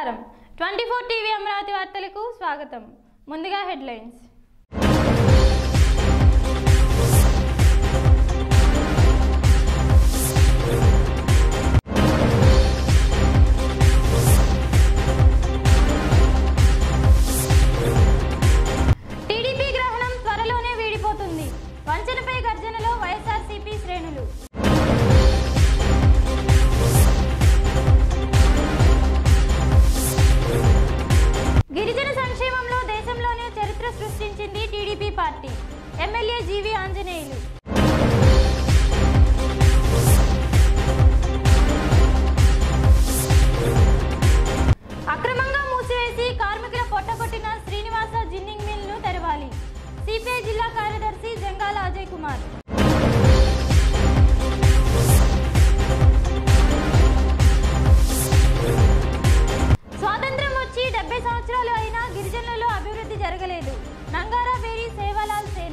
నమస్కారం twenty four TV Amaravati వార్తలకు స్వాగతం ముందుగా హెడ్లైన్స్ టీడీపీ గ్రహణం త్వరలోనే వీడిపోతుంది వంచనపై గర్జనలో వైఎస్ఆర్సీపీ శ్రేణులు గిరిజన సంక్షేమంలో దేశంలోనే చరిత్ర సృష్టించింది TDP party MLA GV Anjaneyulu అక్రమంగా మూసివేసి కార్మికుల పొట్టకొట్టిన శ్రీనివాస జిన్నింగ్ మిల్ ను తెరవాలి సిపిఐ జిల్లా కార్యదర్శి జంగాల అజయ్ కుమార్ స్వాతంత్ర్యం వచ్చి డెబ్బై సంవత్సరాలు అయినా గిరిజనులలో అభివృద్ధి జరగలేదు నంగారా బేరి సేవాలాల్ సేన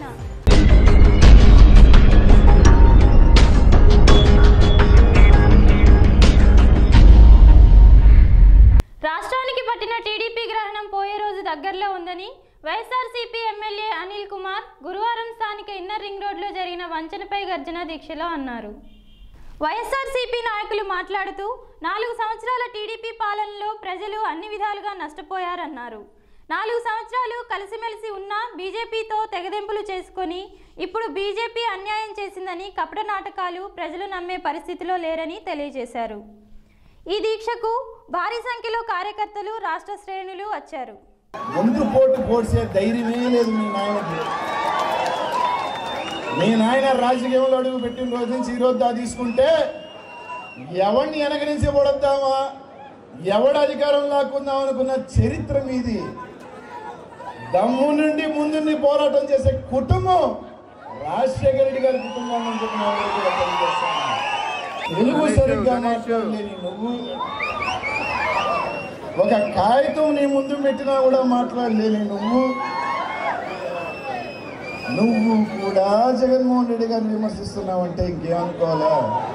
రాష్ట్రానికి పట్టిన టీడీపీ గ్రహణం పోయే రోజు దగ్గరలో ఉందని వైఎస్ఆర్సీపీ ఎమ్మెల్యే అనిల్ కుమార్ గురువారం స్థానిక ఇన్నర్ రింగ్ రోడ్లో జరిగిన వంచనపై గర్జన దీక్షలో అన్నారు వైఎస్ఆర్సీపీ నాయకులు మాట్లాడుతూ నాలుగు సంవత్సరాల టీడీపీ పాలనలో ప్రజలు అన్ని విధాలుగా నష్టపోయారన్నారు నాలుగు సంవత్సరాలు కలిసిమెలిసి ఉన్న బీజేపీతో తెగదెంపులు చేసుకొని ఇప్పుడు బీజేపీ అన్యాయం చేసిందని కపట నాటకాలు ప్రజలు నమ్మే పరిస్థితిలో లేరని తెలియజేశారు ఈ దీక్షకు భారీ సంఖ్యలో కార్యకర్తలు రాష్ట్ర శ్రేణులు వచ్చారు ముందు పోటు పోడ్చే ధైర్యమే లేదు మీ నాయనకి మీ నాయన రాజకీయంలో అడుగు పెట్టిన రోజు నుంచి ఈ రోజు దా తీసుకుంటే ఎవరిని వెనక నుంచి పొడద్దామా ఎవడ అధికారం లాక్కుందాం అనుకున్న చరిత్ర మీది దమ్ము నుండి ముందుండి పోరాటం చేసే కుటుంబం రాజశేఖర రెడ్డి గారి కుటుంబం అని చెప్పి నా ఊరికి కూడా తెలియజేస్తున్నాను. తెలుగు సరిగ్గా మాట్లాడలేని నువ్వు ఒక కాగితం నీ ముందు పెట్టినా కూడా మాట్లాడలేని నువ్వు నువ్వు కూడా జగన్మోహన్ రెడ్డి గారిని విమర్శిస్తున్నావంటే ఇంకేమనుకోవాలా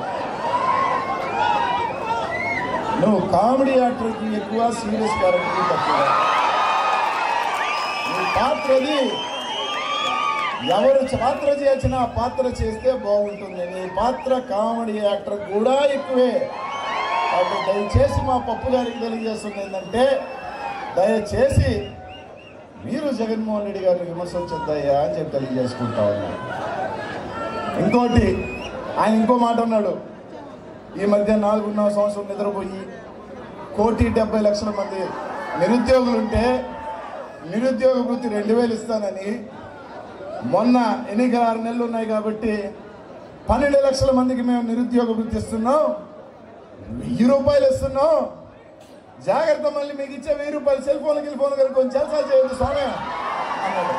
నువ్వు కామెడీ యాక్టర్కి ఎక్కువ సీరియస్ క్యారెక్టర్కి తక్కువ నీ పాత్రది ఎవరు పాత్ర చేసిన ఆ పాత్ర చేస్తే బాగుంటుంది నీ పాత్ర కామెడీ యాక్టర్ కూడా ఎక్కువే కాబట్టి దయచేసి మా పప్పు గారికి తెలియజేస్తుంది ఏంటంటే దయచేసి మీరు జగన్మోహన్ రెడ్డి గారిని విమర్శించొద్దయ్యా అని చెప్పి తెలియజేసుకుంటా ఉన్నారు ఇంకోటి ఆయన ఇంకో మాట అన్నాడు ఈ మధ్య నాలుగున్నర సంవత్సరం నిద్రపోయి కోటి డెబ్బై లక్షల మంది నిరుద్యోగులు ఉంటే నిరుద్యోగ వృత్తి రెండు వేలు ఇస్తానని మొన్న ఎన్నికల ఆరు నెలలు ఉన్నాయి కాబట్టి పన్నెండు లక్షల మందికి మేము నిరుద్యోగ వృత్తి ఇస్తున్నాం వెయ్యి రూపాయలు ఇస్తున్నాం జాగ్రత్త మళ్ళీ మీకు ఇచ్చే వెయ్యి రూపాయలు సెల్ ఫోన్ గిల్ ఫోన్ కనుక్కొని జల్సా చేయొద్దు స్వామి అన్నాడు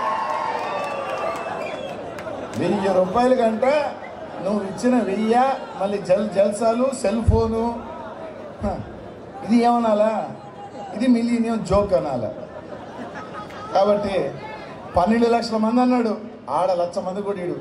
వెయ్యి రూపాయల కంట నువ్వు ఇచ్చిన వెయ్య మళ్ళీ జల్ జల్సాలు సెల్ ఫోను హ, ఇది ఏమనాలా ఇది మిలీనియం జోక్ అనాలా కాబట్టి పన్నెండు లక్షల మంది అన్నాడు ఆడ లక్ష మంది కూడా ఈడు.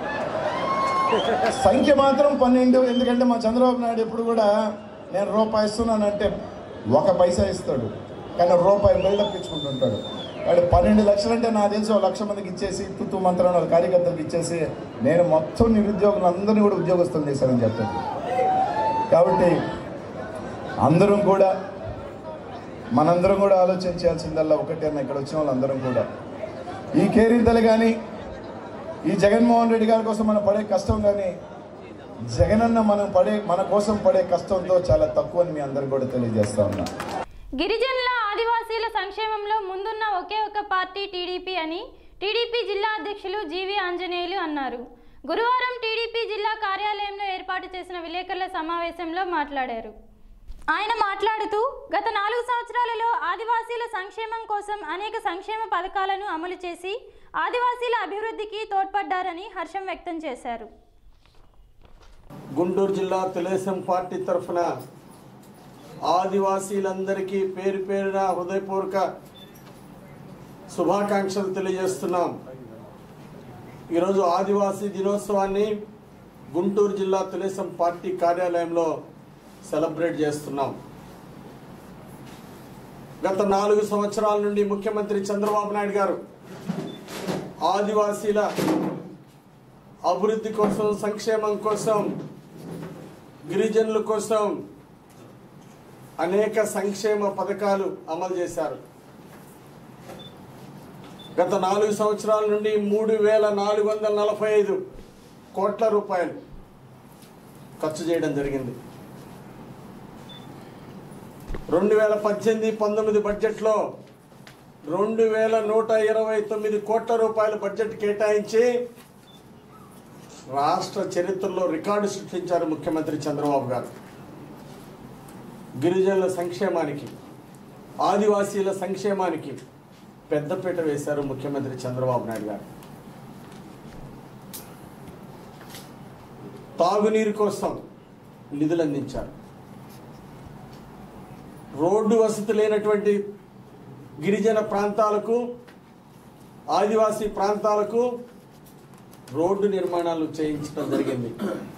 సంఖ్య మాత్రం పన్నెండు ఎందుకంటే మా చంద్రబాబు నాయుడు ఎప్పుడు కూడా నేను రూపాయి ఇస్తున్నానంటే ఒక పైసా ఇస్తాడు కానీ రూపాయి బిల్డప్ ఇచ్చుకుంటుంటాడు వాడు పన్నెండు లక్షలు అంటే నాకు తెలిసి ఒక లక్ష మందికి ఇచ్చేసి తుత్తు మంత్రం వాళ్ళ కార్యకర్తలకు ఇచ్చేసి నేను మొత్తం నిరుద్యోగులందరినీ కూడా ఉద్యోగస్తులు చేశానని చెప్తాను కాబట్టి అందరం కూడా మనందరం కూడా ఆలోచించాల్సిందల్లా ఒకటి అన్న ఇక్కడ వచ్చిన వాళ్ళందరం కూడా ఈ కేరింతలు కానీ ఈ జగన్మోహన్ రెడ్డి గారి కోసం మనం పడే కష్టం కానీ జగనన్న మనం పడే మన కోసం పడే కష్టంతో చాలా తక్కువ అని మీ అందరికి కూడా తెలియజేస్తా ఉన్నా గిరిజనుల ఆదివాసీల సంక్షేమంలో ముందున్న ఒకే ఒక పార్టీ టీడీపీ అని టీడీపీ జిల్లా అధ్యక్షులు జీవి ఆంజనేయులు అన్నారు గురువారం టీడీపీ జిల్లా కార్యాలయంలో ఏర్పాటు చేసిన విలేకరుల సమావేశంలో మాట్లాడారు ఆయన మాట్లాడుతూ గత నాలుగు సంవత్సరాలలో ఆదివాసీల సంక్షేమం కోసం అనేక సంక్షేమ పథకాలను అమలు చేసి ఆదివాసీల అభివృద్ధికి తోడ్పడ్డారని హర్షం వ్యక్తం చేశారు గుంటూరు జిల్లా తెలుగుదేశం పార్టీ తరఫున ఆదివాసీలందరికీ పేరు పేరున హృదయపూర్వక శుభాకాంక్షలు తెలియజేస్తున్నాం ఈరోజు ఆదివాసీ దినోత్సవాన్ని గుంటూరు జిల్లా తెలుగుదేశం పార్టీ కార్యాలయంలో సెలబ్రేట్ చేస్తున్నాం గత నాలుగు సంవత్సరాల నుండి ముఖ్యమంత్రి చంద్రబాబు నాయుడు గారు ఆదివాసీల అభివృద్ధి కోసం సంక్షేమం కోసం గిరిజనుల కోసం అనేక సంక్షేమ పథకాలు అమలు చేశారు గత నాలుగు సంవత్సరాల నుండి మూడు వేల నాలుగు వందల నలభై ఐదు కోట్ల రూపాయలు ఖర్చు చేయడం జరిగింది రెండు వేల పద్దెనిమిది పంతొమ్మిది బడ్జెట్లో రెండు వేల నూట ఇరవై తొమ్మిది కోట్ల రూపాయల బడ్జెట్ కేటాయించి రాష్ట్ర చరిత్రలో రికార్డు సృష్టించారు ముఖ్యమంత్రి చంద్రబాబు గారు గిరిజనుల సంక్షేమానికి ఆదివాసీల సంక్షేమానికి పెద్దపీట వేశారు ముఖ్యమంత్రి చంద్రబాబు నాయుడు గారు తాగునీరు కోసం నిధులు అందించారు రోడ్డు వసతి లేనటువంటి గిరిజన ప్రాంతాలకు ఆదివాసీ ప్రాంతాలకు రోడ్డు నిర్మాణాలు చేయించడం జరిగింది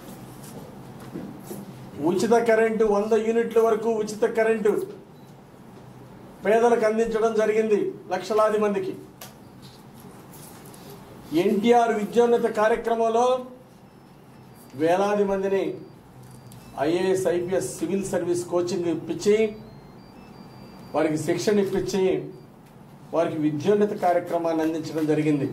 ఉచిత కరెంటు వంద యూనిట్ల వరకు ఉచిత కరెంటు పేదలకు అందించడం జరిగింది లక్షలాది మందికి ఎన్టీఆర్ విద్యోన్నత కార్యక్రమంలో వేలాది మందిని IAS IPS civil service coaching ఇప్పించి వారికి శిక్షణ ఇప్పించి వారికి విద్యోన్నత కార్యక్రమాన్ని అందించడం జరిగింది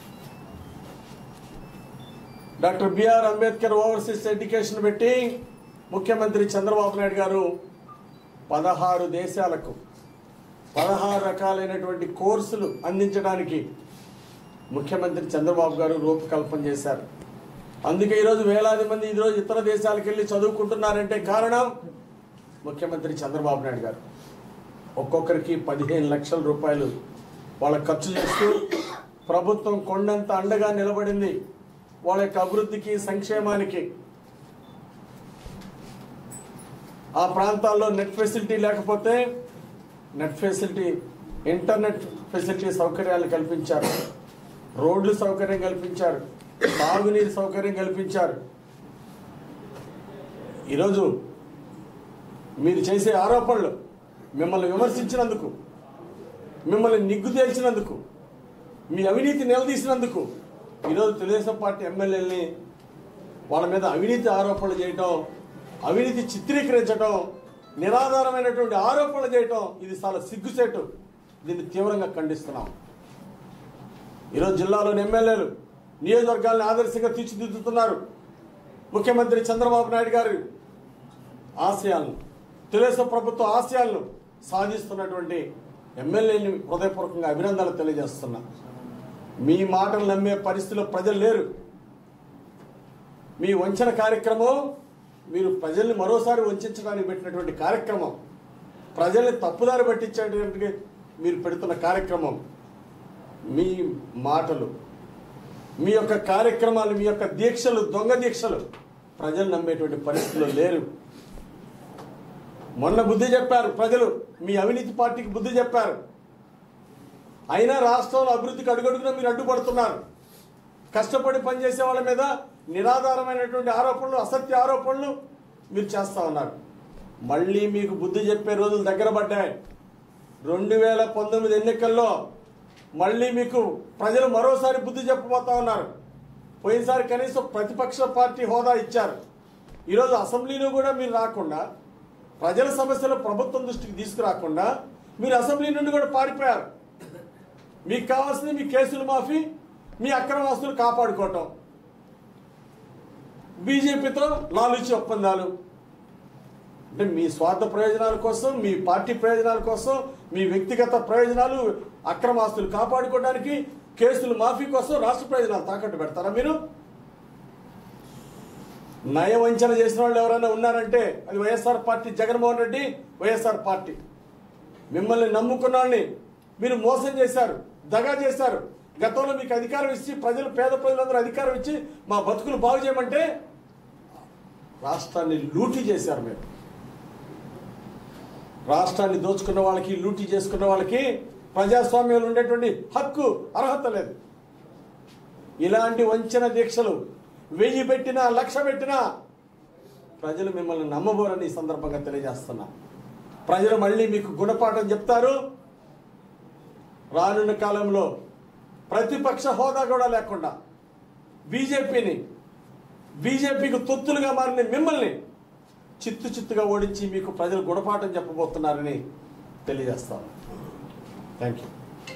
doctor BR Ambedkar overseas education పెట్టి ముఖ్యమంత్రి చంద్రబాబు నాయుడు గారు పదహారు దేశాలకు పదహారు రకాలైనటువంటి కోర్సులు అందించడానికి ముఖ్యమంత్రి చంద్రబాబు గారు రూపకల్పన చేశారు అందుకే ఈరోజు వేలాది మంది ఈరోజు ఇతర దేశాలకు వెళ్ళి చదువుకుంటున్నారంటే కారణం ముఖ్యమంత్రి చంద్రబాబు నాయుడు గారు ఒక్కొక్కరికి పదిహేను లక్షల రూపాయలు వాళ్ళ ఖర్చు చేస్తూ ప్రభుత్వం కొండంత అండగా నిలబడింది వాళ్ళ యొక్క అభివృద్ధికి సంక్షేమానికి ఆ ప్రాంతాల్లో నెట్ ఫెసిలిటీ లేకపోతే నెట్ ఫెసిలిటీ ఇంటర్నెట్ ఫెసిలిటీ సౌకర్యాలు కల్పించారు రోడ్లు సౌకర్యం కల్పించారు తాగునీరు సౌకర్యం కల్పించారు ఈరోజు మీరు చేసే ఆరోపణలు మిమ్మల్ని విమర్శించినందుకు మిమ్మల్ని నిగ్గు తేల్చినందుకు మీ అవినీతి నిలదీసినందుకు ఈరోజు తెలుగుదేశం పార్టీ ఎమ్మెల్యేలని వాళ్ళ మీద అవినీతి ఆరోపణలు చేయటం అవినీతి చిత్రీకరించడం నిరాధారమైనటువంటి ఆరోపణలు చేయటం ఇది చాలా సిగ్గుసేటు దీన్ని తీవ్రంగా ఖండిస్తున్నాం ఈరోజు జిల్లాలోని ఎమ్మెల్యేలు నియోజకవర్గాలను ఆదర్శంగా తీర్చిదిద్దుతున్నారు ముఖ్యమంత్రి చంద్రబాబు నాయుడు గారు ఆశయాలను తెలుగుదేశం ప్రభుత్వ ఆశయాలను సాధిస్తున్నటువంటి ఎమ్మెల్యేని హృదయపూర్వకంగా అభినందనలు తెలియజేస్తున్నా మీ మాటలు నమ్మే పరిస్థితిలో ప్రజలు లేరు మీ వంచన కార్యక్రమం మీరు ప్రజల్ని మరోసారి వంచడానికి పెట్టినటువంటి కార్యక్రమం ప్రజల్ని తప్పుదారి పట్టించేటువంటి మీరు పెడుతున్న కార్యక్రమం మీ మాటలు మీ యొక్క కార్యక్రమాలు మీ యొక్క దీక్షలు దొంగ దీక్షలు ప్రజలు నమ్మేటువంటి పరిస్థితిలో లేరు మొన్న బుద్ధి చెప్పారు ప్రజలు మీ అవినీతి పార్టీకి బుద్ధి చెప్పారు అయినా రాష్ట్రంలో అభివృద్ధికి అడుగడుగునా మీరు అడ్డుపడుతున్నారు కష్టపడి పనిచేసే వాళ్ళ మీద నిరాధారమైనటువంటి ఆరోపణలు అసత్య ఆరోపణలు మీరు చేస్తా ఉన్నారు మళ్ళీ మీకు బుద్ధి చెప్పే రోజులు దగ్గర పడ్డాయి రెండు వేల పంతొమ్మిది ఎన్నికల్లో మళ్ళీ మీకు ప్రజలు మరోసారి బుద్ధి చెప్పబోతా ఉన్నారు పోయినసారి కనీసం ప్రతిపక్ష పార్టీ హోదా ఇచ్చారు ఈరోజు అసెంబ్లీలో కూడా మీరు రాకుండా ప్రజల సమస్యలు ప్రభుత్వం దృష్టికి తీసుకురాకుండా మీరు అసెంబ్లీ నుండి కూడా పారిపోయారు మీకు కావాల్సింది మీ కేసులు మాఫీ మీ అక్రమ ఆస్తులు కాపాడుకోవటం బీజేపీతో లాలుచి ఒప్పందాలు అంటే మీ స్వార్థ ప్రయోజనాల కోసం మీ పార్టీ ప్రయోజనాల కోసం మీ వ్యక్తిగత ప్రయోజనాలు అక్రమ ఆస్తులు కాపాడుకోవడానికి కేసులు మాఫీ కోసం రాష్ట్ర ప్రయోజనాలు తాకట్టు పెడతారా మీరు నయవంచన చేసిన వాళ్ళు ఎవరైనా ఉన్నారంటే అది YSR party Jaganmohan Reddy YSR party మిమ్మల్ని నమ్ముకున్న వాళ్ళని మీరు మోసం చేశారు దగా చేశారు గతంలో మీకు అధికారం ఇచ్చి ప్రజలు పేద ప్రజలందరూ అధికారం ఇచ్చి మా బతుకులు బాగు చేయమంటే రాష్ట్రాన్ని లూటీ చేశారు మీరు రాష్ట్రాన్ని దోచుకున్న వాళ్ళకి లూటీ చేసుకున్న వాళ్ళకి ప్రజాస్వామ్యంలో ఉండేటువంటి హక్కు అర్హత లేదు ఇలాంటి వంచన దీక్షలు వెయ్యి పెట్టినా లక్ష పెట్టినా ప్రజలు మిమ్మల్ని నమ్మబోరని ఈ సందర్భంగా తెలియజేస్తున్నా ప్రజలు మళ్ళీ మీకు గుణపాఠం చెప్తారు రానున్న కాలంలో ప్రతిపక్ష హోదా కూడా లేకుండా బీజేపీని బీజేపీకి తొత్తులుగా మారిన మిమ్మల్ని చిత్తు చిత్తుగా ఓడించి మీకు ప్రజలు గుణపాఠం చెప్పబోతున్నారని తెలియజేస్తాను థ్యాంక్ యూ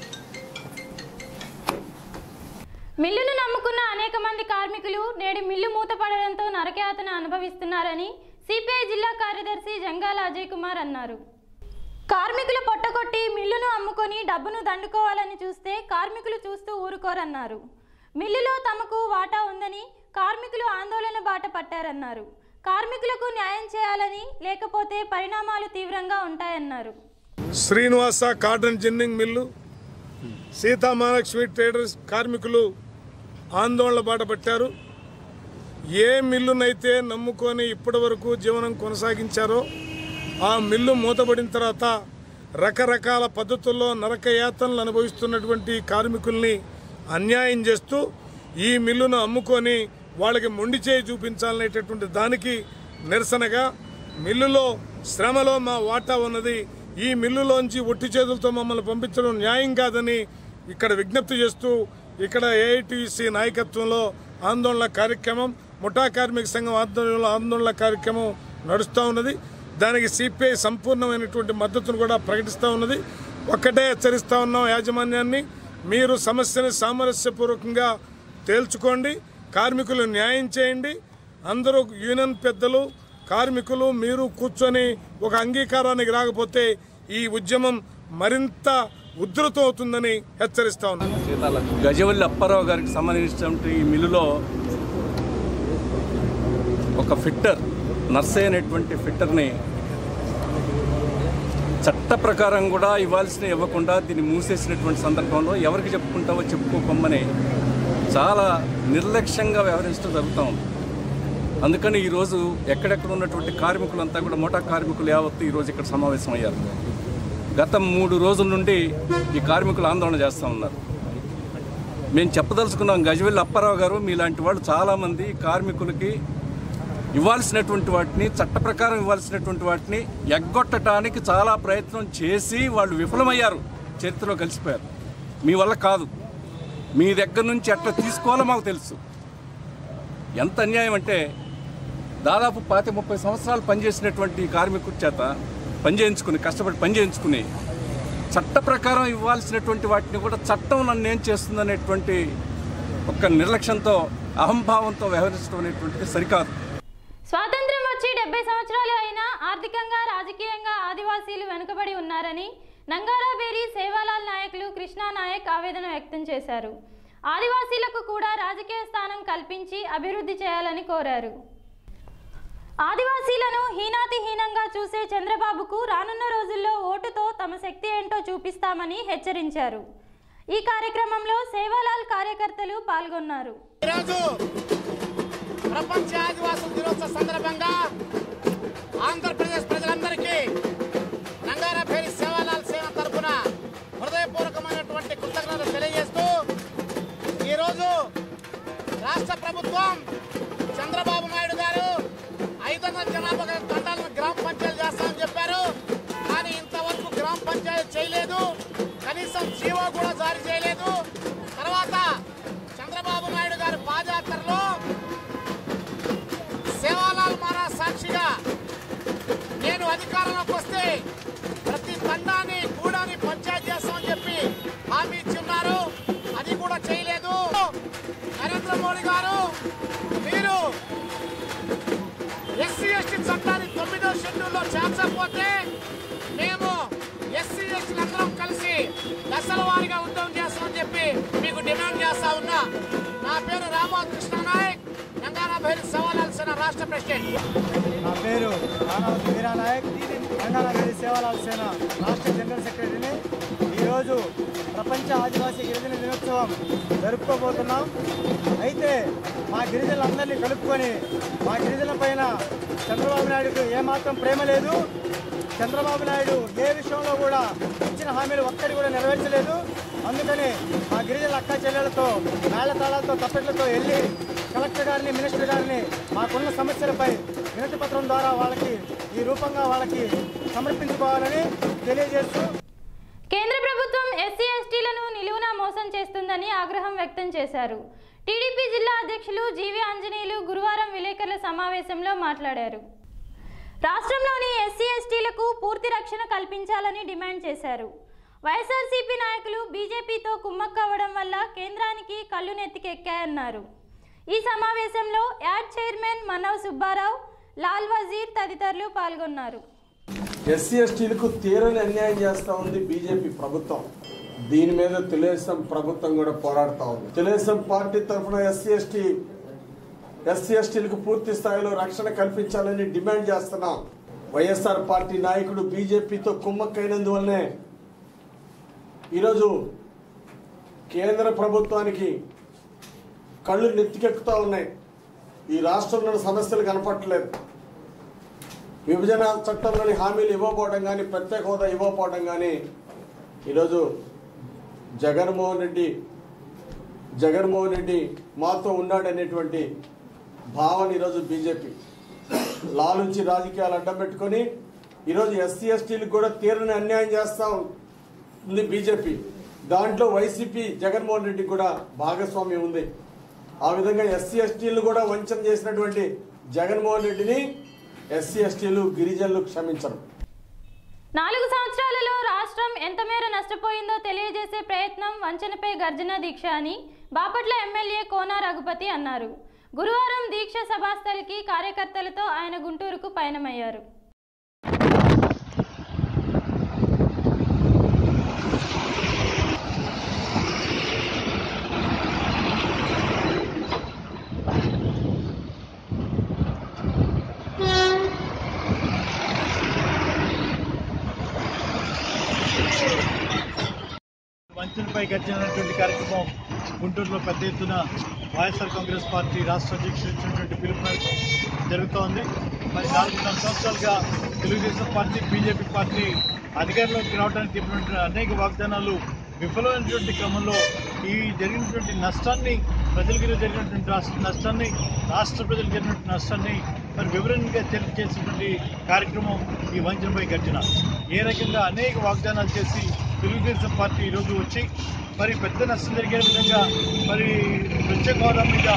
మిల్లును నమ్ముకున్న అనేక మంది కార్మికులు నేడు మిల్లు మూతపడడంతో నరకయాతన అనుభవిస్తున్నారని సిపిఐ జిల్లా కార్యదర్శి జంగాల అజయ్ కుమార్ అన్నారు కార్మికులు పొట్టగొట్టి మిల్లును అమ్ముకొని డబ్బును దండుకోవాలని చూస్తే కార్మికులు చూస్తూ ఊరుకోరన్నారు మిల్లులో తమకు వాటా ఉందని కార్మికులు ఆందోళన బాట పట్టారన్నారు కార్మికులకు న్యాయం చేయాలని లేకపోతే పరిణామాలు తీవ్రంగా ఉంటాయన్నారు Srinivasa cotton ginning mill Seethamahalakshmi traders కార్మికులు ఆందోళన బాట పట్టారు ఏ మిల్లునైతే నమ్ముకొని ఇప్పటి వరకు జీవనం కొనసాగించారో ఆ మిల్లు మూతబడిన తర్వాత రకరకాల పద్ధతుల్లో నరకయాతనలు అనుభవిస్తున్నటువంటి కార్మికుల్ని అన్యాయం చేస్తూ ఈ మిల్లును అమ్ముకొని వాళ్ళకి మొండి చేయి చూపించాలనేటటువంటి దానికి నిరసనగా మిల్లులో శ్రమలో మా వాటా ఉన్నది ఈ మిల్లులోంచి ఒట్టి చేతులతో మమ్మల్ని పంపించడం న్యాయం కాదని ఇక్కడ విజ్ఞప్తి చేస్తూ ఇక్కడ ఏఐటీసీ నాయకత్వంలో ఆందోళన కార్యక్రమం ముఠా కార్మిక సంఘం ఆధ్వర్యంలో ఆందోళన కార్యక్రమం నడుస్తూ ఉన్నది దానికి సిపిఐ సంపూర్ణమైనటువంటి మద్దతును కూడా ప్రకటిస్తూ ఉన్నది ఒక్కటే హెచ్చరిస్తూ ఉన్నాం యాజమాన్యాన్ని మీరు సమస్యని సామరస్యపూర్వకంగా తేల్చుకోండి కార్మికులు న్యాయం చేయండి అందరూ యూనియన్ పెద్దలు కార్మికులు మీరు కూర్చొని ఒక అంగీకారానికి రాకపోతే ఈ ఉద్యమం మరింత ఉధృతం అవుతుందని హెచ్చరిస్తా ఉన్నాను సీతాల గజవల్లి అప్పారావు గారికి సంబంధించినటువంటి ఈ మిల్లులో ఒక ఫిట్టర్ నర్సే అనేటువంటి ఫిట్టర్ని చట్ట ప్రకారం కూడా ఇవ్వాల్సిన ఇవ్వకుండా దీన్ని మూసేసినటువంటి సందర్భంలో ఎవరికి చెప్పుకుంటావో చెప్పుకోకమ్మని చాలా నిర్లక్ష్యంగా వ్యవహరించడం జరుగుతూ ఉంది అందుకని ఈరోజు ఎక్కడెక్కడ ఉన్నటువంటి కార్మికులంతా కూడా మోటా కార్మికులు యావత్తు ఈరోజు ఇక్కడ సమావేశమయ్యారు గత మూడు రోజుల నుండి ఈ కార్మికులు ఆందోళన చేస్తూ ఉన్నారు మేము చెప్పదలుచుకున్నాం గజవెల్లి అప్పారావు గారు మీలాంటి వాళ్ళు చాలామంది కార్మికులకి ఇవ్వాల్సినటువంటి వాటిని చట్ట ప్రకారం ఇవ్వాల్సినటువంటి వాటిని ఎగ్గొట్టడానికి చాలా ప్రయత్నం చేసి వాళ్ళు విఫలమయ్యారు చరిత్రలో కలిసిపోయారు మీ వల్ల కాదు మీ దగ్గర నుంచి ఎట్లా తీసుకోవాలో మాకు తెలుసు ఎంత అన్యాయం అంటే దాదాపు పాతి ముప్పై సంవత్సరాలు పనిచేసినటువంటి ఈ కార్మికుడి చేత పని చేయించుకుని కష్టపడి పని చేయించుకుని చట్ట ప్రకారం ఇవ్వాల్సినటువంటి వాటిని కూడా చట్టం నన్ను ఏం చేస్తుందనేటువంటి ఒక నిర్లక్ష్యంతో అహంభావంతో వ్యవహరించడం అనేటువంటిది సరికాదు స్వాతంత్ర్యం వచ్చి డెబ్బై సంవత్సరాలు అయినా ఆర్థికంగా రాజకీయంగా ఆదివాసీలు వెనుకబడి ఉన్నారని నంగారాబేరి సేవాలాల్ నాయకులు కృష్ణా నాయక్ ఆవేదన వ్యక్తం చేశారు ఆదివాసీలకు కూడా రాజకీయ స్థానం కల్పించి అభివృద్ధి చేయాలని కోరారు ఆదివాసీలను హీనాతిహీనంగా చూసే చంద్రబాబుకు రానున్న రోజుల్లో ఓటుతో తమ శక్తి ఏంటో చూపిస్తామని హెచ్చరించారు ఈ కార్యక్రమంలో సేవాలాల్ కార్యకర్తలు పాల్గొన్నారు ఈరోజు ప్రపంచ ఆదివాసుల దినోత్సవ సందర్భంగా ఆంధ్రప్రదేశ్ ప్రజలందరికీ నంగారపేరి సేవాలాల్ సేన తరఫున హృదయపూర్వకమైనటువంటి కృతజ్ఞతలు తెలియజేస్తూ ఈరోజు రాష్ట్ర ప్రభుత్వం చంద్రబాబు నాయుడు గారు ఐదు వందల జనాభా గల తండాలను గ్రామ పంచాయతీ చేస్తామని చెప్పారు కానీ ఇంతవరకు గ్రామ పంచాయతీ చేయలేదు కనీసం జీవో కూడా జారీ చేయలేదు తర్వాత చంద్రబాబు నాయుడు గారి పాదయాత్రలో సేవాలాల్ మహారాజ్ సాక్షిగా నేను అధికారంలోకి వస్తే ప్రతి తండాన్ని గూడాన్ని పంచాయతీ చేస్తామని చెప్పి హామీ ఇచ్చున్నారు అది కూడా చేయలేదు నరేంద్ర మోడీ గారు మీరు ఎస్సీ ఎస్టీ చట్టాన్ని తొమ్మిదో షెడ్యూల్లో చేర్చకపోతే మేము ఎస్సీ ఎస్టీలు అందరం కలిసి దశల వారీగా ఉద్యమం చేస్తామని చెప్పి మీకు డిమాండ్ చేస్తా ఉన్నా నా పేరు రామోద్ కృష్ణ నాయక్ నంగారా భైరి సవాలాల్ సేన రాష్ట్ర ప్రెసిడెంట్ నా పేరు రానావతి వీరా నాయక్ తెలంగాణ సేవలాల్ సేన రాష్ట్ర జనరల్ సెక్రటరీని ఈరోజు ప్రపంచ ఆదివాసీ గిరిజన దినోత్సవం జరుపుకోబోతున్నాం అయితే మా గిరిజనులందరినీ కలుపుకొని మా గిరిజనుల పైన చంద్రబాబు నాయుడుకు ఏమాత్రం ప్రేమ లేదు చంద్రబాబు నాయుడు ఏ విషయంలో కూడా ఇచ్చిన హామీలు ఒక్కటి కూడా నెరవేర్చలేదు అందుకని మా గిరిజనుల అక్క చెల్లెలతో మేళతాళాలతో తప్పెట్లతో వెళ్ళి కలెక్టర్ గారిని మినిస్టర్ గారిని మాకున్న సమస్యలపై వినతి పత్రం ద్వారా వాళ్ళకి ఈ రూపంగా వాళ్ళకి సమర్పించుకోవాలని తెలియజేస్తూ కేంద్ర ప్రభుత్వం ఎస్సీ ఎస్టీలను నిలువునా మోసం చేస్తుందని ఆగ్రహం వ్యక్తం చేశారు టీడీపీ జిల్లా అధ్యక్షులు జీవి ఆంజనేయులు గురువారం విలేకరుల సమావేశంలో మాట్లాడారు రాష్ట్రంలోని ఎస్సీ ఎస్టీలకు పూర్తి రక్షణ కల్పించాలని డిమాండ్ చేశారు వైఎస్ఆర్సీపీ నాయకులు బీజేపీతో కుమ్మక్కవ్వడం వల్ల కేంద్రానికి కళ్ళు నెత్తికెక్కాయన్నారు ఈ సమావేశంలో యాడ్ చైర్మన్ మనవ్ సుబ్బారావు లాల్ వజీర్ తదితరులు పాల్గొన్నారు ఎస్సీ ఎస్టీలకు తీరని అన్యాయం చేస్తా ఉంది బీజేపీ ప్రభుత్వం దీని మీద తెలుగుదేశం ప్రభుత్వం కూడా పోరాడుతా ఉంది తెలుగుదేశం పార్టీ తరఫున ఎస్సీ ఎస్టీ ఎస్సీ ఎస్టీలకు పూర్తి స్థాయిలో రక్షణ కల్పించాలని డిమాండ్ చేస్తున్నాం వైఎస్ఆర్ పార్టీ నాయకుడు బీజేపీతో కుమ్మక్కైనందువల్లనే ఈరోజు కేంద్ర ప్రభుత్వానికి కళ్ళు నెత్తికెక్కుతా ఉన్నాయి ఈ రాష్ట్రంలో సమస్యలు కనపట్టలేదు విభజన చట్టంలోని హామీలు ఇవ్వకపోవడం కానీ ప్రత్యేక హోదా ఇవ్వకపోవడం కానీ ఈరోజు జగన్మోహన్ రెడ్డి జగన్మోహన్ రెడ్డి మాతో ఉన్నాడనేటువంటి భావన ఈరోజు బీజేపీ లాలుంచి రాజకీయాలు అడ్డం పెట్టుకొని ఈరోజు ఎస్సీ ఎస్టీలకు కూడా తీరని అన్యాయం చేస్తా ఉంది బీజేపీ దాంట్లో వైసీపీ జగన్మోహన్ రెడ్డి కూడా భాగస్వామ్యం ఉంది ఆ విధంగా ఎస్సీ ఎస్టీలు కూడా వంచన చేసినటువంటి జగన్మోహన్ రెడ్డిని ఎస్సీ ఎస్టీలు గిరిజనులు క్షమించరు నాలుగు సంవత్సరాలలో రాష్ట్రం ఎంత మేర నష్టపోయిందో తెలియజేసే ప్రయత్నం వంచనపై గర్జన దీక్ష అని బాపట్ల ఎమ్మెల్యే కోన రఘుపతి అన్నారు గురువారం దీక్ష సభాస్థలికి కార్యకర్తలతో ఆయన గుంటూరుకు పయనమయ్యారు వంచనపై గర్జనటువంటి కార్యక్రమం గుంటూరులో పెద్ద ఎత్తున వైఎస్ఆర్ కాంగ్రెస్ పార్టీ రాష్ట్ర అధ్యక్షుడు ఇచ్చినటువంటి పిలుపు మేరకు జరుగుతోంది మరి నాలుగున్నర సంవత్సరాలుగా తెలుగుదేశం పార్టీ బీజేపీ పార్టీ అధికారంలోకి రావడానికి చెప్పినటువంటి అనేక వాగ్దానాలు విఫలమైనటువంటి క్రమంలో ఈ జరిగినటువంటి నష్టాన్ని ప్రజలకు జరిగినటువంటి రాష్ట్ర నష్టాన్ని రాష్ట్ర ప్రజలకు జరిగినటువంటి నష్టాన్ని మరి వివరంగా తెలియజేసినటువంటి కార్యక్రమం ఈ వంచనపై గర్జన ఏ రకంగా అనేక వాగ్దానాలు చేసి తెలుగుదేశం పార్టీ ఈరోజు వచ్చి మరి పెద్ద నష్టం జరిగే విధంగా మరి ప్రత్యేక హోదా మీద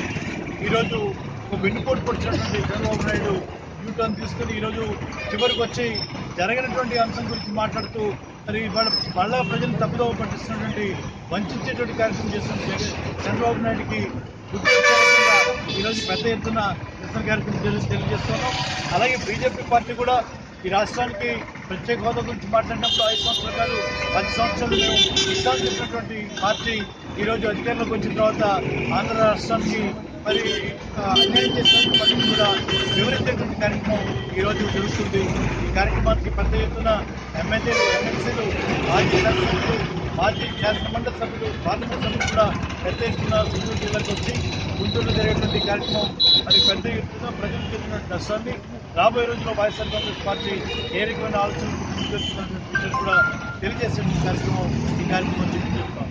ఈరోజు ఒక వెన్నుపోటు పొడిచినటువంటి చంద్రబాబు నాయుడు యూటర్న్ తీసుకుని ఈరోజు చివరికి వచ్చి జరగనటువంటి అంశం గురించి మాట్లాడుతూ మరి వాళ్ళ వాళ్ళ ప్రజలు తప్పుదోవ పట్టిస్తున్నటువంటి వంచేటువంటి కార్యక్రమం చేస్తున్న జగన్ చంద్రబాబు నాయుడికి గుర్తు వచ్చే రకంగా ఈరోజు పెద్ద ఎత్తున నిరసన కార్యక్రమం తెలి- తెలియజేస్తున్నాం అలాగే బీజేపీ పార్టీ కూడా ఈ రాష్ట్రానికి ప్రత్యేక హోదా గురించి మాట్లాడినప్పుడు ఐదు సంవత్సరాలు కాదు పది సంవత్సరాలు మేము ఇస్తాం చెప్పినటువంటి పార్టీ ఈరోజు అధికారంలోకి వచ్చిన తర్వాత ఆంధ్ర రాష్ట్రానికి మరి ఆ, అన్యాయం చేసినటువంటి పద్ధతి కూడా వివరించేటువంటి కార్యక్రమం ఈరోజు జరుగుతుంది ఈ కార్యక్రమానికి పెద్ద ఎత్తున ఎమ్మెల్యేలు ఎమ్మెల్సీలు మాజీ శాసనసభ్యులు మాజీ శాసనమండలి సభ్యులు పార్లమెంట్ సభ్యులు కూడా పెద్ద ఎత్తున గుంటూరు జిల్లాకు వచ్చి గుంటూరులో జరిగేటువంటి కార్యక్రమం మరి పెద్ద ఎత్తున ప్రజలకు చెందినటువంటి నష్టాన్ని రాబోయే రోజుల్లో వైఎస్ఆర్ కాంగ్రెస్ పార్టీ ఏ రకమైన ఆలోచనలు తీసుకొస్తున్నటువంటి విషయం కూడా తెలియజేసే కార్యక్రమం ఈ కార్యక్రమం చెప్తున్నాం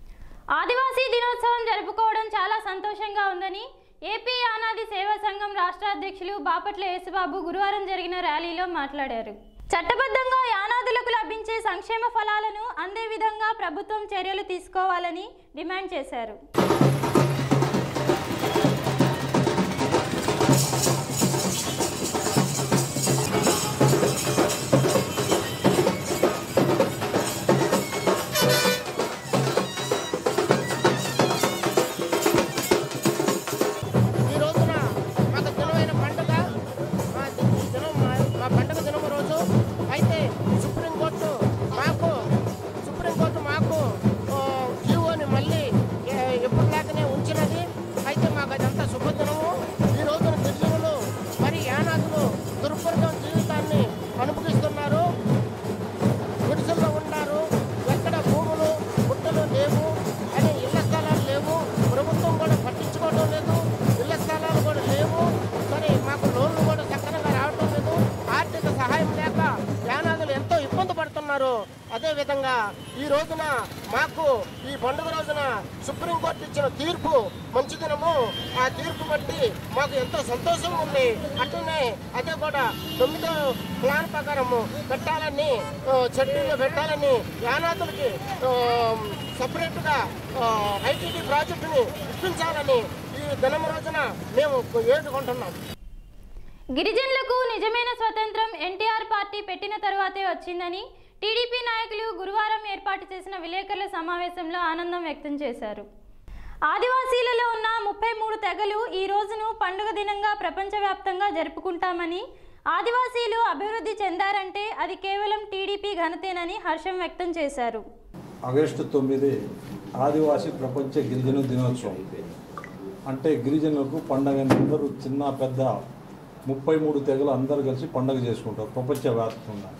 ఆదివాసీ దినోత్సవం జరుపుకోవడం చాలా సంతోషంగా ఉందని ఏపీ యానాది సేవా సంఘం రాష్ట్ర అధ్యక్షులు బాపట్ల యేసుబాబు గురువారం జరిగిన ర్యాలీలో మాట్లాడారు చట్టబద్ధంగా యానాదులకు లభించే సంక్షేమ ఫలాలను అందే విధంగా ప్రభుత్వం చర్యలు తీసుకోవాలని డిమాండ్ చేశారు ఈ రోజున మాకు దినమైన పండుగ మా ఈ దినం మా- మా పండుగ దినం రోజు అయితే సుప్రీంకోర్టు మాకు సుప్రీంకోర్టు మాకు ఆ, జీవోని మళ్ళీ ఏ, ఎప్పుడు చేస్తున్నారో అదే విధంగా ఈ రోజున మాకు ఈ పండుగ రోజున సుప్రీంకోర్టు ఇచ్చిన తీర్పు మంచిదినము ఆ తీర్పు బట్టి మాకు ఎంతో సంతోషం ఉంది అట్లనే అదే కూడా తొమ్మిదో ప్లాన్ ప్రకారము పెట్టాలని ఆ, షెడ్యూల్లో పెట్టాలని యానాదులకి సపరేట్గా ఐటీడీ ప్రాజెక్టుని ఇప్పించాలని ఈ దినం రోజున మేము వేడుకుంటున్నాం గిరిజనులకు నిజమైన స్వతంత్రం ఎన్టీఆర్ పార్టీ పెట్టిన తరువాతే వచ్చిందని టీడీపీ నాయకులు గురువారం ఏర్పాటు చేసిన విలేకరుల సమావేశంలో ఆనందం వ్యక్తం చేశారు ఆదివాసీలలో ఉన్న ముప్పై మూడు తెగలు ఈ రోజును పండుగ దినంగా ప్రపంచవ్యాప్తంగా జరుపుకుంటామని ఆదివాసీలు అభివృద్ధి చెందారంటే అది కేవలం టీడీపీ ఘనతేనని హర్షం వ్యక్తం చేశారు ఆగస్టు తొమ్మిది ఆదివాసీ ప్రపంచ గిరిజన దినోత్సవం అంటే గిరిజనులకు పండగ అందరూ చిన్న పెద్ద ముప్పై మూడు తెగలు అందరూ కలిసి పండగ చేసుకుంటారు ప్రపంచవ్యాప్తంగా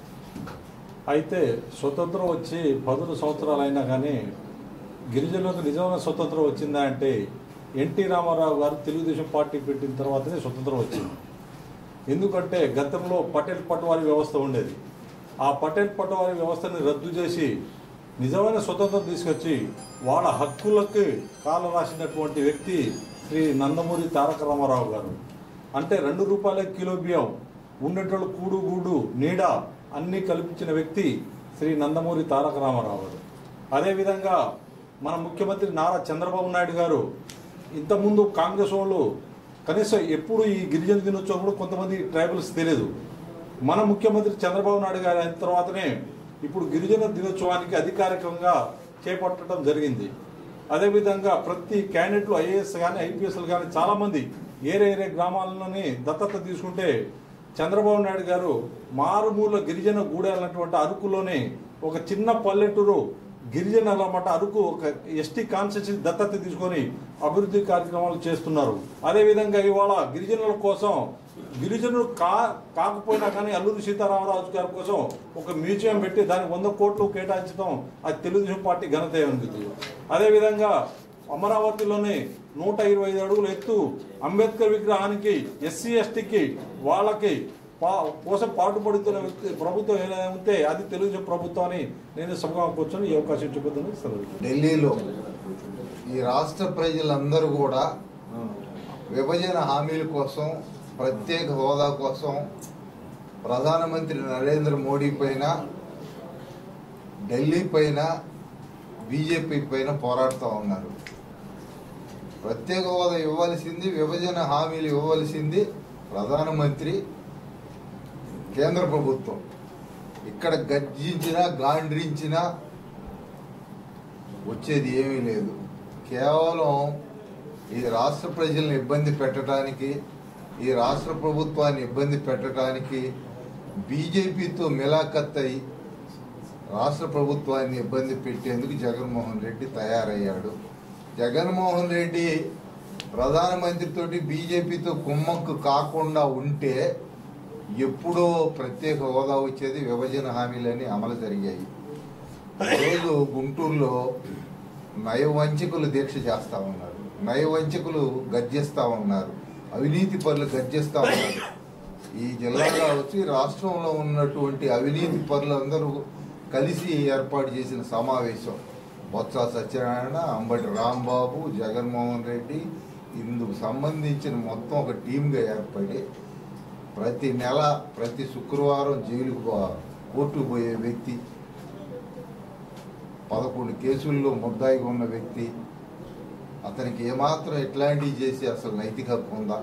అయితే స్వతంత్రం వచ్చి పదులు సంవత్సరాలు అయినా కానీ గిరిజనులకు నిజమైన స్వతంత్రం వచ్చిందా అంటే ఎన్టీ రామారావు గారు తెలుగుదేశం పార్టీ పెట్టిన తర్వాతనే స్వతంత్రం వచ్చింది ఎందుకంటే గతంలో పటేల్ పటవారీ వ్యవస్థ ఉండేది ఆ పటేల్ పటవారీ వ్యవస్థని రద్దు చేసి నిజమైన స్వతంత్రం తీసుకొచ్చి వాళ్ళ హక్కులకి కాల రాసినటువంటి వ్యక్తి శ్రీ నందమూరి తారక రామారావు గారు అంటే రెండు రూపాయల కిలో బియ్యం ఉండేటోళ్ళు కూడు గూడు నీడ అన్నీ కల్పించిన వ్యక్తి శ్రీ నందమూరి తారక రామారావు గారు అదేవిధంగా మన ముఖ్యమంత్రి నారా చంద్రబాబు నాయుడు గారు ఇంతకుముందు కాంగ్రెస్ వాళ్ళు కనీసం ఎప్పుడు ఈ గిరిజన దినోత్సవం కూడా కొంతమంది ట్రైబల్స్ తెలియదు మన ముఖ్యమంత్రి చంద్రబాబు నాయుడు గారు అయిన తర్వాతనే ఇప్పుడు గిరిజన దినోత్సవానికి అధికారికంగా చేపట్టడం జరిగింది అదేవిధంగా ప్రతి క్యాండిడేట్లు ఐఏఎస్ కానీ ఐపీఎస్లు కానీ చాలామంది ఏరే ఏరే గ్రామాలలోని దత్తత తీసుకుంటే చంద్రబాబు నాయుడు గారు మారుమూల గిరిజన గూడాలన్నటువంటి అరకులోనే ఒక చిన్న పల్లెటూరు గిరిజనుల అన్నమాట అరకు ఒక ఎస్టీ కాన్స్టిట్యూన్సీ దత్తత తీసుకొని అభివృద్ధి కార్యక్రమాలు చేస్తున్నారు అదేవిధంగా ఇవాళ గిరిజనుల కోసం గిరిజనులు కా కాకపోయినా కానీ అల్లూరి సీతారామరాజు గారి కోసం ఒక మ్యూజియం పెట్టి దానికి వంద కోట్లు కేటాయించడం అది తెలుగుదేశం పార్టీ ఘనత ఉంటుంది అదేవిధంగా అమరావతిలోనే నూట ఇరవై ఐదు అడుగుల ఎత్తు అంబేద్కర్ విగ్రహానికి ఎస్సీ ఎస్టీకి వాళ్ళకి పా కోసం పాటుపడుతున్న వ్యక్తి ప్రభుత్వం ఏదైనా ఉంటే అది తెలుగుదేశం ప్రభుత్వం అని నేను సభగా కూర్చొని ఈ అవకాశం చూపుతున్నాను సెలవు ఢిల్లీలో ఈ రాష్ట్ర ప్రజలందరూ కూడా విభజన హామీల కోసం ప్రత్యేక హోదా కోసం ప్రధానమంత్రి నరేంద్ర మోడీ పైన ఢిల్లీ పైన బీజేపీ పైన పోరాడుతూ ఉన్నారు ప్రత్యేక హోదా ఇవ్వాల్సింది విభజన హామీలు ఇవ్వవలసింది ప్రధానమంత్రి కేంద్ర ప్రభుత్వం ఇక్కడ గర్జించినా గాండ్రించినా వచ్చేది ఏమీ లేదు కేవలం ఈ రాష్ట్ర ప్రజల్ని ఇబ్బంది పెట్టడానికి ఈ రాష్ట్ర ప్రభుత్వాన్ని ఇబ్బంది పెట్టడానికి బీజేపీతో మిలాఖత్ అయి రాష్ట్ర ప్రభుత్వాన్ని ఇబ్బంది పెట్టేందుకు జగన్మోహన్ రెడ్డి తయారయ్యాడు జగన్మోహన్ రెడ్డి ప్రధానమంత్రితోటి బీజేపీతో కుమ్మక్కు కాకుండా ఉంటే ఎప్పుడో ప్రత్యేక హోదా వచ్చేది విభజన హామీలని అమలు జరిగాయి ఈరోజు గుంటూరులో నయవంచకులు దీక్ష చేస్తా ఉన్నారు నయవంచకులు గర్జిస్తా ఉన్నారు అవినీతి పనులు గర్జిస్తా ఉన్నారు ఈ జిల్లాలో వచ్చి రాష్ట్రంలో ఉన్నటువంటి అవినీతి పనులందరూ కలిసి ఏర్పాటు చేసిన సమావేశం బొత్స సత్యనారాయణ అంబటి రాంబాబు జగన్మోహన్ రెడ్డి ఇందుకు సంబంధించిన మొత్తం ఒక టీంగా ఏర్పడి ప్రతి నెల ప్రతి శుక్రవారం జైలుకు పో- కోర్టుకు పోయే వ్యక్తి పదకొండు కేసుల్లో ముద్దాయిగా ఉన్న వ్యక్తి అతనికి ఏమాత్రం ఎట్లాంటివి చేసి అసలు నైతిక హక్కు ఉందా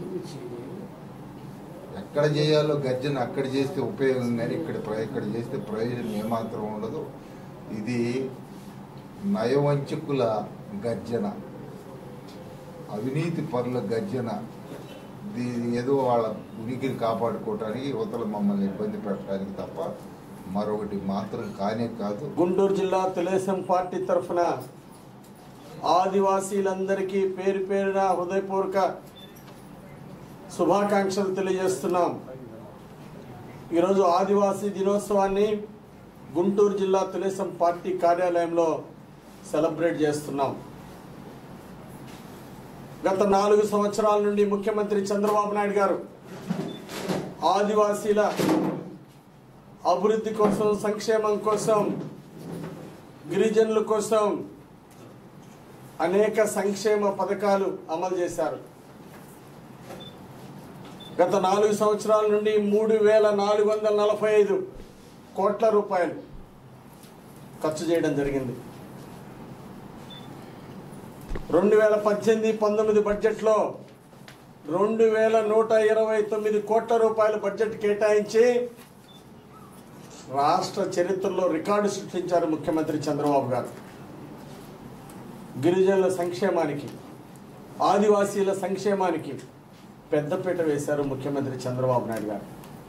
ఎక్కడ చేయాలో గర్జన అక్కడ చేస్తే ఉపయోగం కానీ ఇక్కడ ప్ర- ఇక్కడ చేస్తే ప్రయోజనం ఏమాత్రం ఉండదు ఇది నయవంచకుల గర్జన అవినీతి పరుల గర్జన ఇది ఏదో వాళ్ళ ఉనికిని కాపాడుకోవటానికి యువతలు మమ్మల్ని ఇబ్బంది పెట్టడానికి తప్ప మరొకటి మాత్రం కానే కాదు గుంటూరు జిల్లా తెలుగుదేశం పార్టీ తరఫున ఆదివాసీలందరికీ పేరు పేరున హృదయపూర్వక శుభాకాంక్షలు తెలియజేస్తున్నాం ఈరోజు ఆదివాసీ దినోత్సవాన్ని గుంటూరు జిల్లా తెలుగుదేశం పార్టీ కార్యాలయంలో సెలబ్రేట్ చేస్తున్నాం గత నాలుగు సంవత్సరాల నుండి ముఖ్యమంత్రి చంద్రబాబు నాయుడు గారు ఆదివాసీల అభివృద్ధి కోసం సంక్షేమం కోసం గిరిజనుల కోసం అనేక సంక్షేమ పథకాలు అమలు చేశారు గత నాలుగు సంవత్సరాల నుండి మూడు వేల నాలుగు వందల నలభై ఐదు కోట్ల రూపాయలు ఖర్చు చేయడం జరిగింది రెండు వేల పద్దెనిమిది పంతొమ్మిది బడ్జెట్లో రెండు వేల నూట ఇరవై తొమ్మిది కోట్ల రూపాయల బడ్జెట్ కేటాయించి రాష్ట్ర చరిత్రలో రికార్డు సృష్టించారు ముఖ్యమంత్రి చంద్రబాబు గారు గిరిజనుల సంక్షేమానికి ఆదివాసీల సంక్షేమానికి పెద్దపీట వేశారు ముఖ్యమంత్రి చంద్రబాబు నాయుడు గారు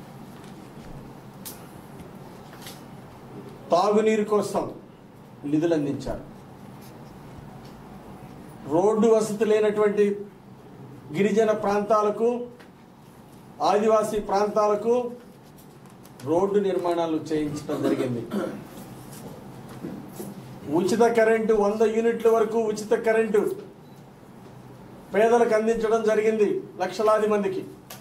తాగునీరు కోసం నిధులు అందించారు రోడ్డు వసతి లేనటువంటి గిరిజన ప్రాంతాలకు ఆదివాసీ ప్రాంతాలకు రోడ్డు నిర్మాణాలు చేయించడం జరిగింది ఉచిత కరెంటు వంద యూనిట్ల వరకు ఉచిత కరెంటు పేదలకు అందించడం జరిగింది లక్షలాది మందికి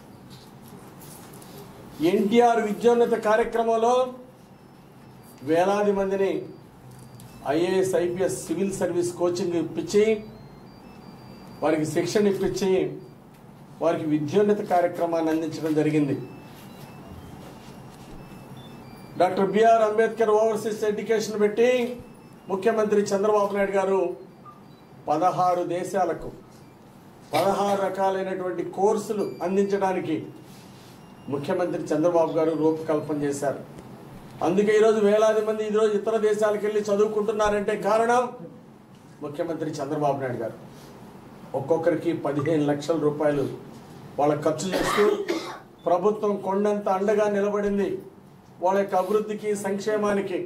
ఎన్టీఆర్ విద్యోన్నత కార్యక్రమంలో వేలాది మందిని IAS IPS civil service coaching ఇప్పించి వారికి శిక్షణ ఇప్పించి వారికి విద్యోన్నత కార్యక్రమాన్ని అందించడం జరిగింది doctor BR Ambedkar overseas education పెట్టి ముఖ్యమంత్రి చంద్రబాబు నాయుడు గారు పదహారు దేశాలకు పదహారు రకాలైనటువంటి కోర్సులు అందించడానికి ముఖ్యమంత్రి చంద్రబాబు గారు రూపకల్పన చేశారు అందుకే ఈరోజు వేలాది మంది ఈరోజు ఇతర దేశాలకు వెళ్ళి చదువుకుంటున్నారంటే కారణం ముఖ్యమంత్రి చంద్రబాబు నాయుడు గారు ఒక్కొక్కరికి పదిహేను లక్షల రూపాయలు వాళ్ళ ఖర్చు చేస్తూ ప్రభుత్వం కొండంత అండగా నిలబడింది వాళ్ళ యొక్క అభివృద్ధికి సంక్షేమానికి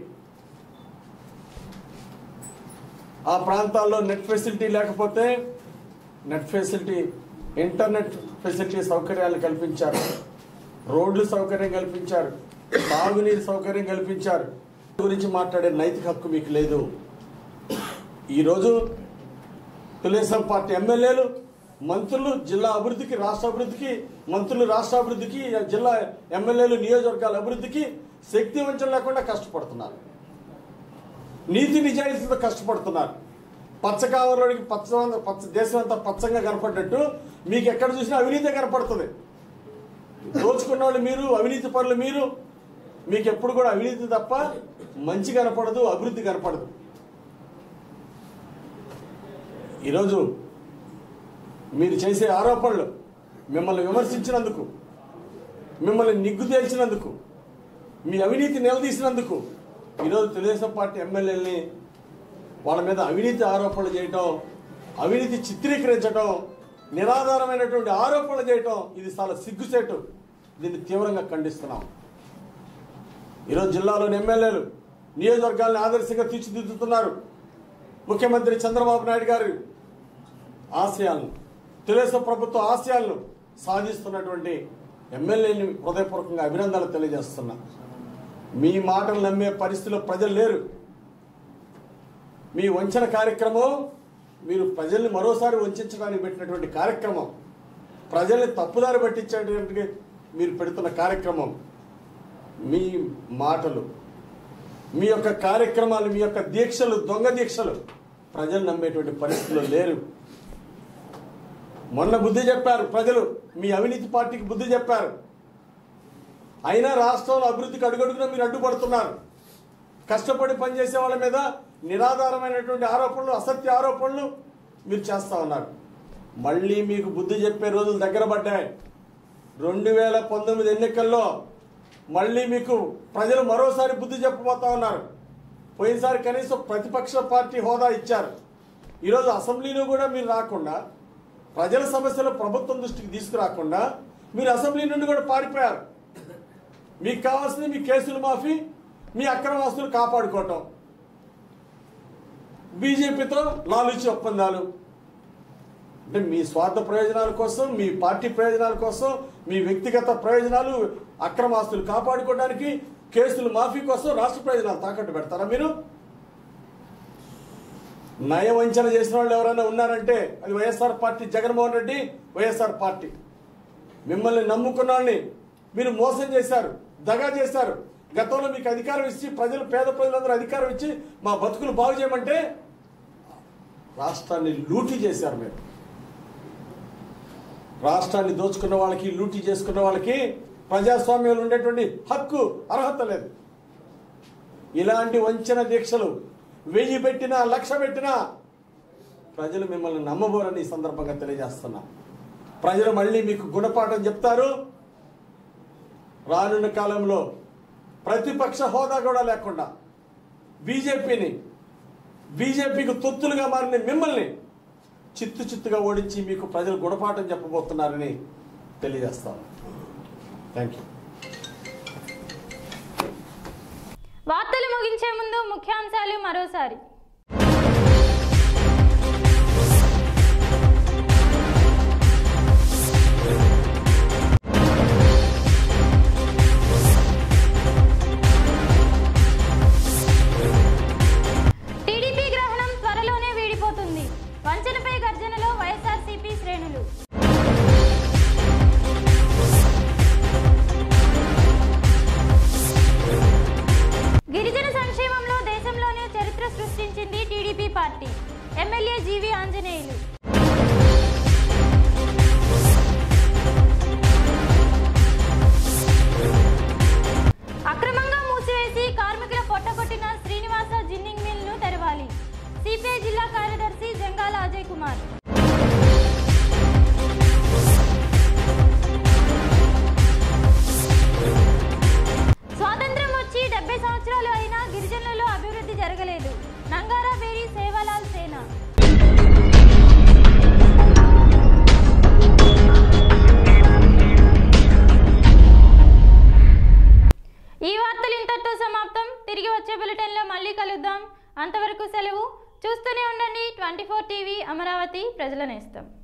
ఆ ప్రాంతాల్లో నెట్ ఫెసిలిటీ లేకపోతే నెట్ ఫెసిలిటీ ఇంటర్నెట్ ఫెసిలిటీ సౌకర్యాలు కల్పించారు రోడ్లు సౌకర్యం కల్పించారు తాగునీరు సౌకర్యం కల్పించారు గురించి మాట్లాడే నైతిక హక్కు మీకు లేదు ఈరోజు తెలుగుదేశం పార్టీ ఎమ్మెల్యేలు మంత్రులు జిల్లా అభివృద్ధికి రాష్ట్ర అభివృద్ధికి మంత్రులు రాష్ట్ర అభివృద్ధికి జిల్లా ఎమ్మెల్యేలు నియోజకవర్గాల అభివృద్ధికి శక్తి వంచన లేకుండా కష్టపడుతున్నారు నీతి నిజాయితీతో కష్టపడుతున్నారు పచ్చ కావలోనికి పచ్చ పచ్చ దేశం అంతా పచ్చంగా కనపడ్డట్టు మీకు ఎక్కడ చూసినా అవినీతి కనపడుతుంది దోచుకున్న వాళ్ళు మీరు అవినీతి పనులు మీరు మీకు ఎప్పుడు కూడా అవినీతి తప్ప మంచి కనపడదు అభివృద్ధి కనపడదు ఈరోజు మీరు చేసే ఆరోపణలు మిమ్మల్ని విమర్శించినందుకు మిమ్మల్ని నిగ్గు తేల్చినందుకు మీ అవినీతి నిలదీసినందుకు ఈరోజు తెలుగుదేశం పార్టీ ఎమ్మెల్యేలని వాళ్ళ మీద అవినీతి ఆరోపణలు చేయటం అవినీతి చిత్రీకరించడం నిరాధారమైనటువంటి ఆరోపణలు చేయటం ఇది చాలా సిగ్గుసేటు దీన్ని తీవ్రంగా ఖండిస్తున్నాం ఈరోజు జిల్లాలోని ఎమ్మెల్యేలు నియోజకవర్గాలను ఆదర్శంగా తీర్చిదిద్దుతున్నారు ముఖ్యమంత్రి చంద్రబాబు నాయుడు గారి ఆశయాలను తెలుగుదేశం ప్రభుత్వ ఆశయాలను సాధిస్తున్నటువంటి ఎమ్మెల్యేని హృదయపూర్వకంగా అభినందనలు తెలియజేస్తున్నా మీ మాటలు నమ్మే పరిస్థితిలో ప్రజలు లేరు మీ వంచన కార్యక్రమం మీరు ప్రజల్ని మరోసారి వంచడానికి పెట్టినటువంటి కార్యక్రమం ప్రజల్ని తప్పుదారి పట్టించేటువంటి మీరు పెడుతున్న కార్యక్రమం మీ మాటలు మీ యొక్క కార్యక్రమాలు మీ యొక్క దీక్షలు దొంగ దీక్షలు ప్రజలు నమ్మేటువంటి పరిస్థితుల్లో లేరు మొన్న బుద్ధి చెప్పారు ప్రజలు మీ అవినీతి పార్టీకి బుద్ధి చెప్పారు అయినా రాష్ట్రంలో అభివృద్ధికి అడుగడుగునా మీరు అడ్డుపడుతున్నారు కష్టపడి పనిచేసే వాళ్ళ మీద నిరాధారమైనటువంటి ఆరోపణలు అసత్య ఆరోపణలు మీరు చేస్తా ఉన్నారు మళ్ళీ మీకు బుద్ధి చెప్పే రోజులు దగ్గర పడ్డాయి రెండు వేల పంతొమ్మిది ఎన్నికల్లో మళ్ళీ మీకు ప్రజలు మరోసారి బుద్ధి చెప్పబోతా ఉన్నారు పోయినసారి కనీసం ప్రతిపక్ష పార్టీ హోదా ఇచ్చారు ఈరోజు అసెంబ్లీలో కూడా మీరు రాకుండా ప్రజల సమస్యలు ప్రభుత్వం దృష్టికి తీసుకురాకుండా మీరు అసెంబ్లీ నుండి కూడా పారిపోయారు మీకు కావాల్సింది మీ కేసులు మాఫీ మీ అక్రమాస్తులు కాపాడుకోవటం బీజేపీతో లాలుచి ఒప్పందాలు అంటే మీ స్వార్థ ప్రయోజనాల కోసం మీ పార్టీ ప్రయోజనాల కోసం మీ వ్యక్తిగత ప్రయోజనాలు అక్రమాస్తులు కాపాడుకోవడానికి కేసులు మాఫీ కోసం రాష్ట్ర ప్రయోజనాలు తాకట్టు పెడతారా మీరు నయవంచన చేసిన వాళ్ళు ఎవరైనా ఉన్నారంటే అది YSR party Jaganmohan Reddy YSR party మిమ్మల్ని నమ్ముకున్న వాళ్ళని మీరు మోసం చేశారు దగా చేశారు గతంలో మీకు అధికారం ఇచ్చి ప్రజలు పేద ప్రజలందరూ అధికారం ఇచ్చి మా బతుకులు బాగు చేయమంటే రాష్ట్రాన్ని లూటీ చేశారు మీరు రాష్ట్రాన్ని దోచుకున్న వాళ్ళకి లూటీ చేసుకున్న వాళ్ళకి ప్రజాస్వామ్యంలో ఉండేటువంటి హక్కు అర్హత లేదు ఇలాంటి వంచన దీక్షలు వెయ్యి పెట్టినా లక్ష పెట్టినా ప్రజలు మిమ్మల్ని నమ్మబోరని ఈ సందర్భంగా తెలియజేస్తున్నా ప్రజలు మళ్ళీ మీకు గుణపాఠం చెప్తారు రానున్న కాలంలో ప్రతిపక్ష హోదా కూడా లేకుండా బీజేపీని బీజేపీకి తొత్తులుగా మారిన మిమ్మల్ని చిత్తు చిత్తుగా ఓడించి మీకు ప్రజలు గుణపాఠం చెప్పబోతున్నారని తెలియజేస్తాను థ్యాంక్ యూ వార్తలు ముగించే ముందు ముఖ్యాంశాలు మరోసారి టీడీపీ గ్రహణం త్వరలోనే వీడిపోతుంది వంచనపై గర్జనలో వైఎస్ఆర్సీపీ శ్రేణులు గిరిజన సంక్షేమంలో దేశంలోనే చరిత్ర సృష్టించింది TDP party MLA GV Anjaneyulu అక్రమంగా మూసివేసి కార్మికుల పొట్టగొట్టిన శ్రీనివాస జిన్నింగ్ మిల్ ను తెరవాలి సిపిఐ జిల్లా కార్యదర్శి జంగాల అజయ్ కుమార్ స్వాతంత్రం వచ్చి డెబ్బై సంవత్సరాలు అయినా గిరిజనులలో అభివృద్ధి జరగలేదు నంగారా బేరి సేవాలాల్ సేన ఈ వార్తలు ఇంతటితో సమాప్తం తిరిగి వచ్చే బులెటిన్లో మళ్ళీ కలుద్దాం అంతవరకు సెలవు చూస్తూనే ఉండండి ట్వంటీ ఫోర్ టీవీ అమరావతి ప్రజల నేస్తం